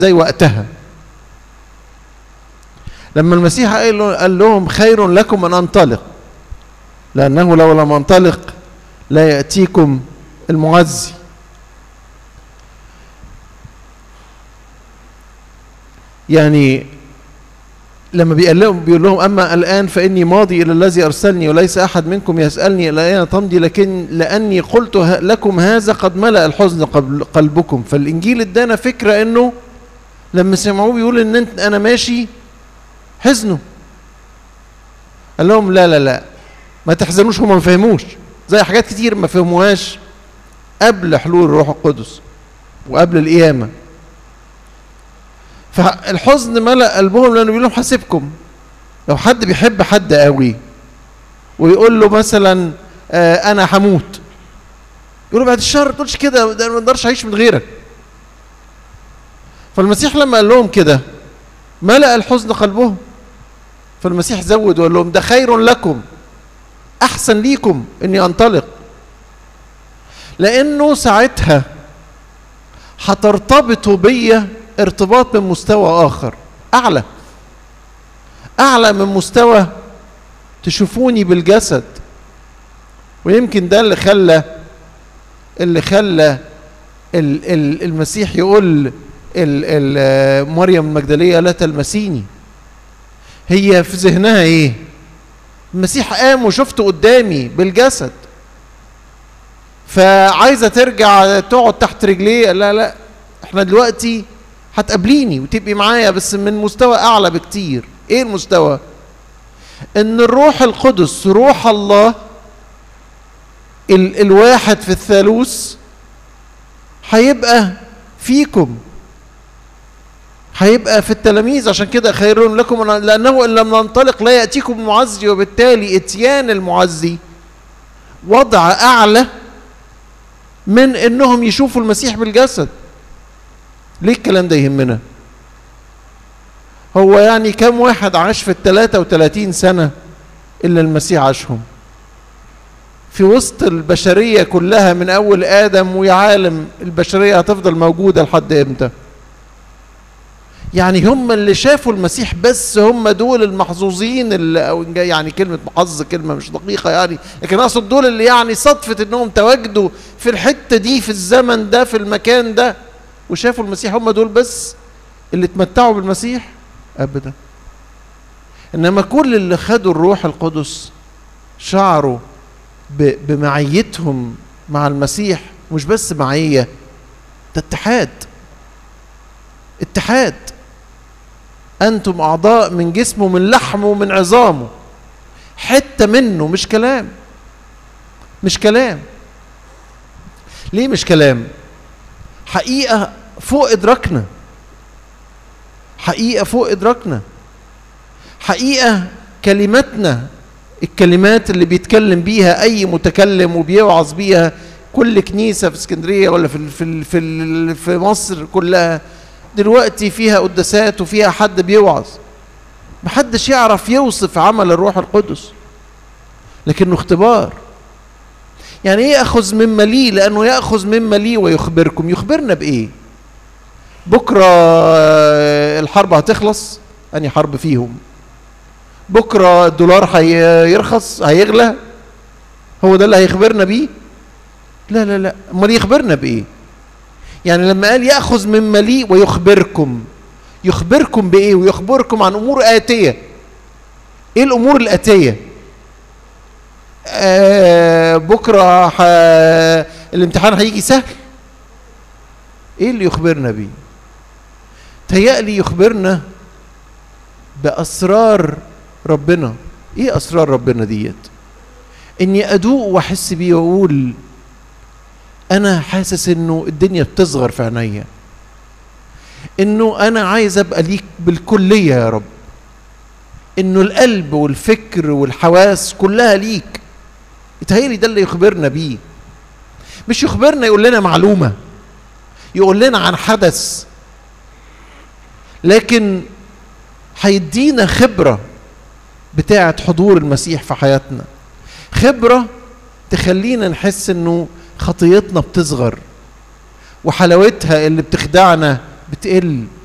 زي وقتها لما المسيح قال قال لهم خير لكم ان انطلق لانه لو لم انطلق لا ياتيكم المعزي يعني لما بيقول لهم بيقول لهم اما الان فاني ماضي الى الذي ارسلني وليس احد منكم يسالني الى اين تمضي لكن لاني قلت لكم هذا قد ملا الحزن قلبكم فالانجيل ادانا فكره انه لما سمعوه بيقول ان انت انا ماشي حزنوا قال لهم لا لا لا ما تحزنوش هم ما فهموش زي حاجات كتير ما فهموهاش قبل حلول الروح القدس وقبل القيامه فالحزن ملأ قلبهم لانه بيقول لهم حاسبكم لو حد بيحب حد قوي ويقول له مثلا آه انا هموت يقول له بعد الشر ما تقولش كده ده ما اقدرش اعيش من غيرك فالمسيح لما قال لهم كده ملأ الحزن قلبهم فالمسيح زود وقال لهم ده خير لكم احسن ليكم اني انطلق لانه ساعتها هترتبطوا بيا ارتباط من مستوى اخر اعلى اعلى من مستوى تشوفوني بالجسد ويمكن ده اللي خلى اللي خلى المسيح يقول مريم المجدليه لا تلمسيني هي في ذهنها ايه المسيح قام وشفته قدامي بالجسد فعايزه ترجع تقعد تحت رجليه لا لا احنا دلوقتي هتقابليني وتبقي معايا بس من مستوى اعلى بكتير ايه المستوى ان الروح القدس روح الله ال الواحد في الثالوث هيبقى فيكم هيبقى في التلاميذ عشان كده خير لكم لانه ان لم ننطلق لا ياتيكم المعزي وبالتالي اتيان المعزي وضع اعلى من انهم يشوفوا المسيح بالجسد ليه الكلام ده يهمنا هو يعني كم واحد عاش في ال 33 سنة اللي المسيح عاشهم في وسط البشرية كلها من أول آدم ويا عالم البشرية هتفضل موجودة لحد إمتى يعني هم اللي شافوا المسيح بس هم دول المحظوظين اللي أو يعني كلمة محظ كلمة مش دقيقة يعني لكن أقصد دول اللي يعني صدفة إنهم تواجدوا في الحتة دي في الزمن ده في المكان ده وشافوا المسيح هم دول بس اللي اتمتعوا بالمسيح ابدا انما كل اللي خدوا الروح القدس شعروا بمعيتهم مع المسيح مش بس معيه ده اتحاد اتحاد انتم اعضاء من جسمه من لحمه من عظامه حته منه مش كلام مش كلام ليه مش كلام حقيقه فوق ادراكنا حقيقه فوق ادراكنا حقيقه كلماتنا الكلمات اللي بيتكلم بيها اي متكلم وبيوعظ بيها كل كنيسه في اسكندريه ولا في في في في مصر كلها دلوقتي فيها قداسات وفيها حد بيوعظ محدش يعرف يوصف عمل الروح القدس لكنه اختبار يعني ايه ياخذ مما لي لانه ياخذ مما لي ويخبركم يخبرنا بايه بكره الحرب هتخلص اني حرب فيهم بكره الدولار هيرخص هيغلى هو ده اللي هيخبرنا بيه لا لا لا امال يخبرنا بايه يعني لما قال ياخذ مما لي ويخبركم يخبركم بايه ويخبركم عن امور اتيه ايه الامور الاتيه آه بكره ح... الامتحان هيجي سهل ايه اللي يخبرنا بيه تهيألي يخبرنا باسرار ربنا ايه اسرار ربنا ديت اني ادوق واحس بيه واقول انا حاسس انه الدنيا بتصغر في عينيا انه انا عايز ابقى ليك بالكليه يا رب انه القلب والفكر والحواس كلها ليك يتهيألي ده اللي يخبرنا بيه مش يخبرنا يقول لنا معلومه يقول لنا عن حدث لكن هيدينا خبره بتاعه حضور المسيح في حياتنا خبره تخلينا نحس انه خطيتنا بتصغر وحلاوتها اللي بتخدعنا بتقل